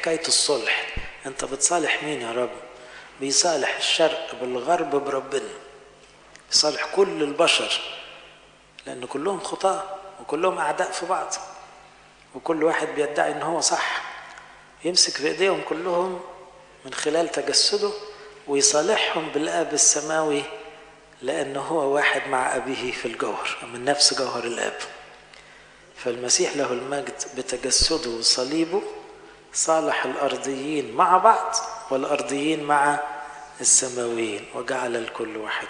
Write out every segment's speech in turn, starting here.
حكاية الصلح انت بتصالح مين يا رب بيصالح الشرق بالغرب بربنا يصالح كل البشر لأن كلهم خطاة وكلهم أعداء في بعض وكل واحد بيدعي إن هو صح يمسك في إيديهم كلهم من خلال تجسده ويصالحهم بالآب السماوي لأنه هو واحد مع أبيه في الجوهر من نفس جوهر الآب فالمسيح له المجد بتجسده وصليبه صالح الأرضيين مع بعض والأرضيين مع السماويين وجعل الكل واحد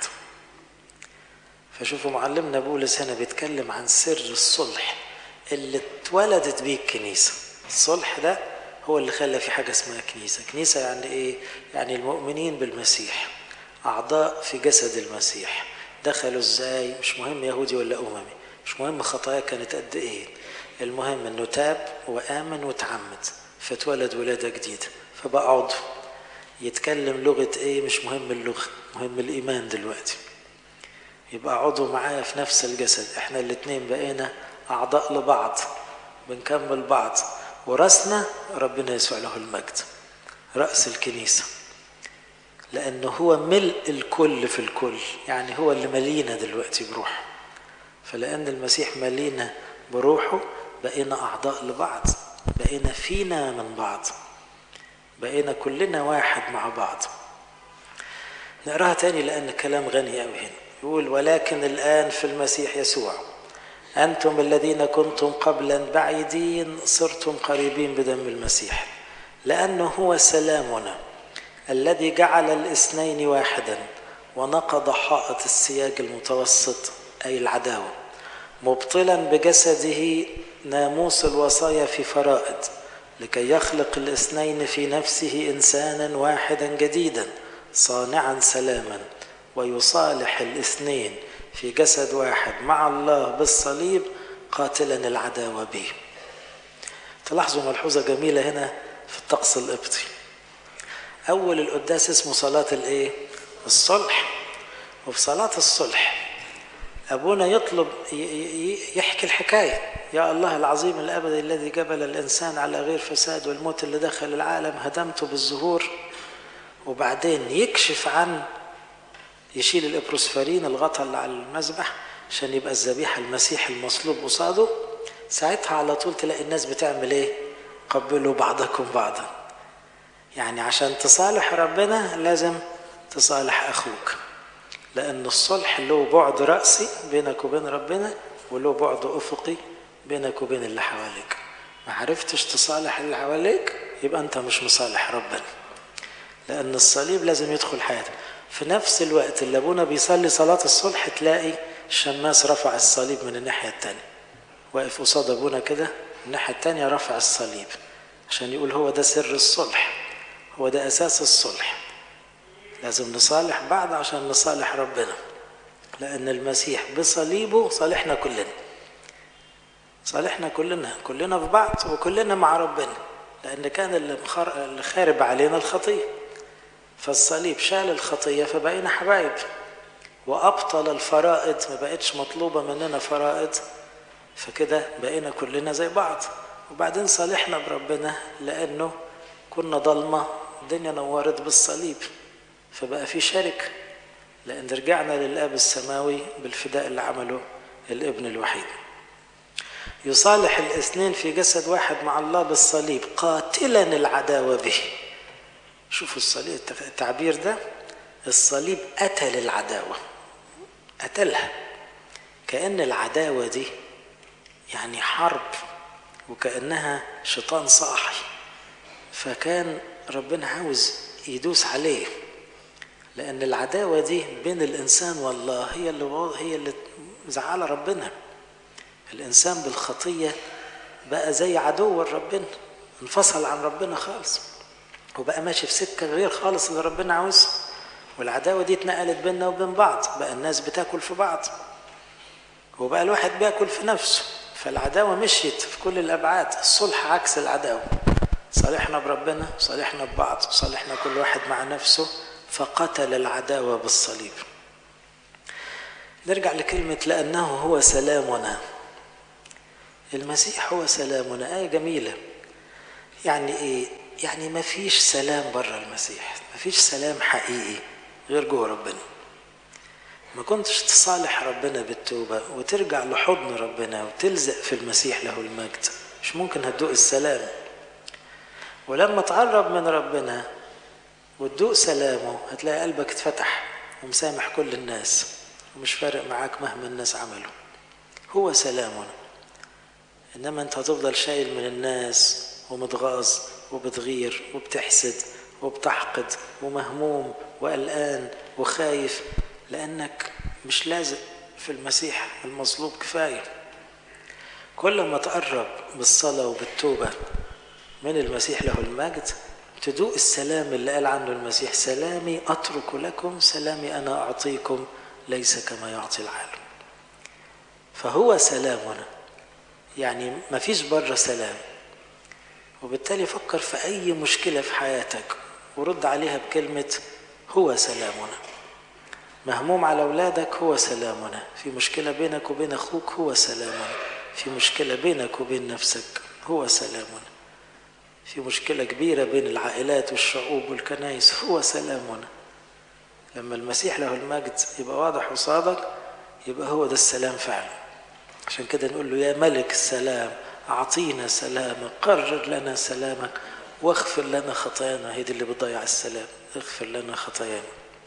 فشوفوا معلمنا بولس هنا بيتكلم عن سر الصلح اللي اتولدت بيه الكنيسة الصلح ده هو اللي خلى في حاجة اسمها كنيسة كنيسة يعني ايه يعني المؤمنين بالمسيح أعضاء في جسد المسيح دخلوا ازاي مش مهم يهودي ولا أممي مش مهم خطايا كانت قد ايه المهم انه تاب وآمن وتعمد فاتولد ولادة جديدة فبقى عضو يتكلم لغة ايه مش مهم اللغة مهم الإيمان دلوقتي يبقى عضو معايا في نفس الجسد احنا الاتنين بقينا أعضاء لبعض بنكمل بعض ورأسنا ربنا يسوع له المجد رأس الكنيسة لأنه هو ملء الكل في الكل يعني هو اللي ملينا دلوقتي بروحه فلأن المسيح ملينا بروحه بقينا أعضاء لبعض بقينا فينا من بعض بقينا كلنا واحد مع بعض نقراها تاني لأن الكلام غني أوي هنا يقول ولكن الآن في المسيح يسوع أنتم الذين كنتم قبلا بعيدين صرتم قريبين بدم المسيح لأنه هو سلامنا الذي جعل الاثنين واحدا ونقض حائط السياج المتوسط أي العداوة مبطلا بجسده ناموس الوصايا في فرائض لكي يخلق الاثنين في نفسه إنسانا واحدا جديدا صانعا سلاما ويصالح الاثنين في جسد واحد مع الله بالصليب قاتلا العداوة به تلاحظوا ملحوظة جميلة هنا في الطقس القبطي أول القداس اسمه صلاة الإيه؟ الصلح وفي صلاة الصلح أبونا يطلب يحكي الحكاية يا الله العظيم الأبدي الذي جبل الإنسان على غير فساد والموت اللي دخل العالم هدمته بالظهور وبعدين يكشف عن يشيل الإبروسفرين الغطا اللي على المذبح عشان يبقى الذبيحة المسيح المصلوب قصاده ساعتها على طول تلاقي الناس بتعمل ايه قبلوا بعضكم بعضا يعني عشان تصالح ربنا لازم تصالح أخوك لأن الصلح له بعد رأسي بينك وبين ربنا وله بعد أفقي بينك وبين اللي حواليك ما عرفتش تصالح اللي حواليك يبقى أنت مش مصالح ربنا لأن الصليب لازم يدخل حياتك في نفس الوقت اللي أبونا بيصلي صلاة الصلح تلاقي الشماس رفع الصليب من الناحية التانية واقف قصاد أبونا كده الناحية التانية رفع الصليب عشان يقول هو ده سر الصلح هو ده أساس الصلح لازم نصالح بعض عشان نصالح ربنا لأن المسيح بصليبه صالحنا كلنا صالحنا كلنا كلنا في بعض وكلنا مع ربنا لأن كان اللي خارب علينا الخطية فالصليب شال الخطية فبقينا حبايب وأبطل الفرائض ما بقتش مطلوبة مننا فرائض فكده بقينا كلنا زي بعض وبعدين صالحنا بربنا لأنه كنا ضلمة الدنيا نورت بالصليب فبقى في شركة لأن رجعنا للآب السماوي بالفداء اللي عمله الابن الوحيد يصالح الاثنين في جسد واحد مع الله بالصليب قاتلا العداوة به شوفوا الصليب التعبير ده الصليب قتل العداوة قتلها كأن العداوة دي يعني حرب وكأنها شيطان صاحي فكان ربنا عاوز يدوس عليه لأن العداوة دي بين الإنسان والله هي اللي هي اللي زعل ربنا الإنسان بالخطية بقى زي عدو ربنا انفصل عن ربنا خالص وبقى ماشي في سكة غير خالص اللي ربنا عاوزها والعداوة دي اتنقلت بيننا وبين بعض بقى الناس بتاكل في بعض وبقى الواحد بياكل في نفسه فالعداوة مشيت في كل الأبعاد الصلح عكس العداوة صالحنا بربنا صالحنا ببعض صالحنا كل واحد مع نفسه فقتل العداوة بالصليب نرجع لكلمة لأنه هو سلامنا المسيح هو سلامنا آية جميلة يعني إيه يعني ما فيش سلام بره المسيح ما فيش سلام حقيقي غير جوه ربنا ما كنتش تصالح ربنا بالتوبة وترجع لحضن ربنا وتلزق في المسيح له المجد مش ممكن هتدوق السلام ولما تقرب من ربنا وتدوق سلامه هتلاقي قلبك اتفتح ومسامح كل الناس ومش فارق معاك مهما الناس عملوا هو سلامنا انما انت هتفضل شايل من الناس ومتغاظ وبتغير وبتحسد وبتحقد ومهموم وقلقان وخايف لانك مش لازق في المسيح المصلوب كفايه كل ما تقرب بالصلاه وبالتوبه من المسيح له المجد تدوق السلام اللي قال عنه المسيح سلامي اترك لكم سلامي انا اعطيكم ليس كما يعطي العالم فهو سلامنا يعني ما فيش بره سلام وبالتالي فكر في اي مشكله في حياتك ورد عليها بكلمه هو سلامنا مهموم على اولادك هو سلامنا في مشكله بينك وبين اخوك هو سلامنا في مشكله بينك وبين نفسك هو سلامنا في مشكله كبيره بين العائلات والشعوب والكنائس هو سلامنا لما المسيح له المجد يبقى واضح قصادك يبقى هو ده السلام فعلا عشان كده نقول له يا ملك السلام أعطينا سلامك قرر لنا سلامك واغفر لنا خطايانا هي دي اللي بتضيع السلام اغفر لنا خطايانا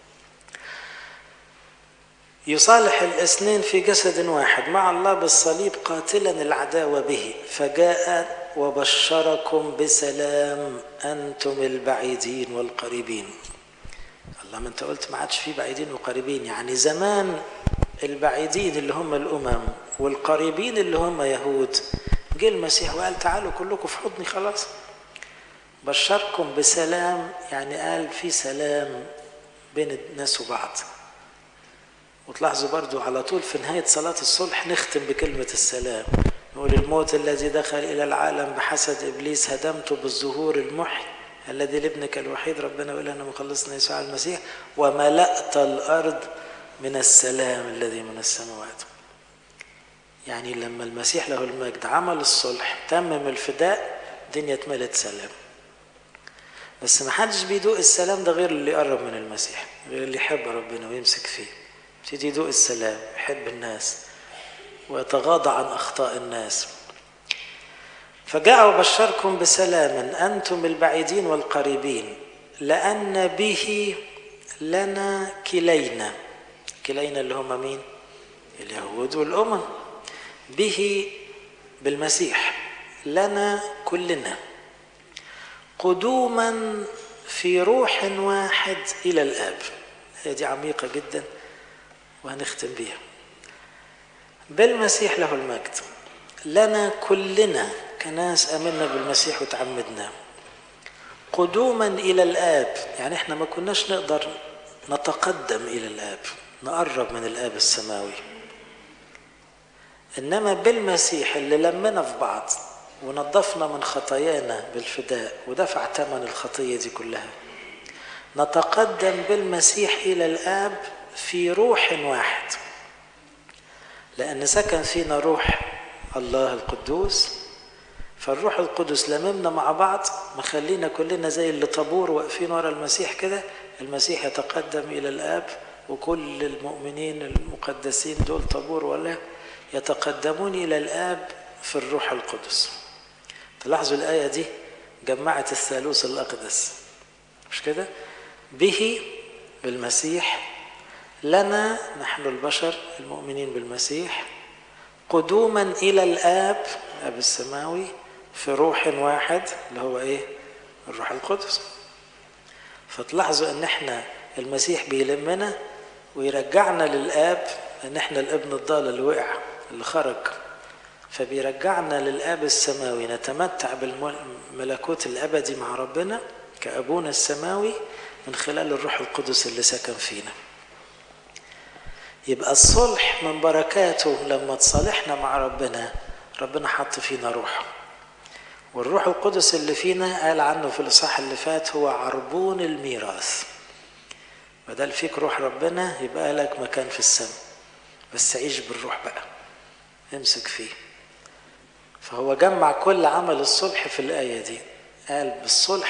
يصالح الاثنين في جسد واحد مع الله بالصليب قاتلا العداوة به فجاء وبشركم بسلام أنتم البعيدين والقريبين الله ما انت قلت ما عادش في بعيدين وقريبين يعني زمان البعيدين اللي هم الأمم والقريبين اللي هم يهود جه المسيح وقال تعالوا كلكم في حضني خلاص بشركم بسلام يعني قال في سلام بين الناس وبعض وتلاحظوا برضو على طول في نهاية صلاة الصلح نختم بكلمة السلام نقول الموت الذي دخل إلى العالم بحسد إبليس هدمته بالظهور المحي الذي لابنك الوحيد ربنا وإلهنا مخلصنا يسوع المسيح وملأت الأرض من السلام الذي من السماوات يعني لما المسيح له المجد عمل الصلح تمم الفداء الدنيا اتملت سلام بس ما حدش بيدوق السلام ده غير اللي يقرب من المسيح غير اللي يحب ربنا ويمسك فيه يبتدي يدوق السلام يحب الناس ويتغاضى عن اخطاء الناس فجاء وبشركم بسلام انتم البعيدين والقريبين لان به لنا كلينا كلينا اللي هم مين اليهود والامم به بالمسيح لنا كلنا قدوما في روح واحد الى الاب هي دي عميقه جدا وهنختم بيها بالمسيح له المجد لنا كلنا كناس امنا بالمسيح وتعمدنا قدوما الى الاب يعني احنا ما كناش نقدر نتقدم الى الاب نقرب من الاب السماوي انما بالمسيح اللي لمنا في بعض ونظفنا من خطايانا بالفداء ودفع ثمن الخطيه دي كلها نتقدم بالمسيح الى الاب في روح واحد لان سكن فينا روح الله القدوس فالروح القدس لممنا مع بعض مخلينا كلنا زي اللي طابور واقفين ورا المسيح كده المسيح يتقدم الى الاب وكل المؤمنين المقدسين دول طابور ولا يتقدمون الى الاب في الروح القدس تلاحظوا الايه دي جمعت الثالوث الاقدس مش كده به بالمسيح لنا نحن البشر المؤمنين بالمسيح قدوما الى الاب الاب السماوي في روح واحد اللي هو ايه الروح القدس فتلاحظوا ان احنا المسيح بيلمنا ويرجعنا للاب ان احنا الابن الضال اللي وقع اللي خرج فبيرجعنا للاب السماوي نتمتع بالملكوت الابدي مع ربنا كابونا السماوي من خلال الروح القدس اللي سكن فينا يبقى الصلح من بركاته لما تصالحنا مع ربنا ربنا حط فينا روحه والروح القدس اللي فينا قال عنه في الاصحاح اللي فات هو عربون الميراث بدل فيك روح ربنا يبقى لك مكان في السماء بس عيش بالروح بقى امسك فيه فهو جمع كل عمل الصلح في الآية دي قال بالصلح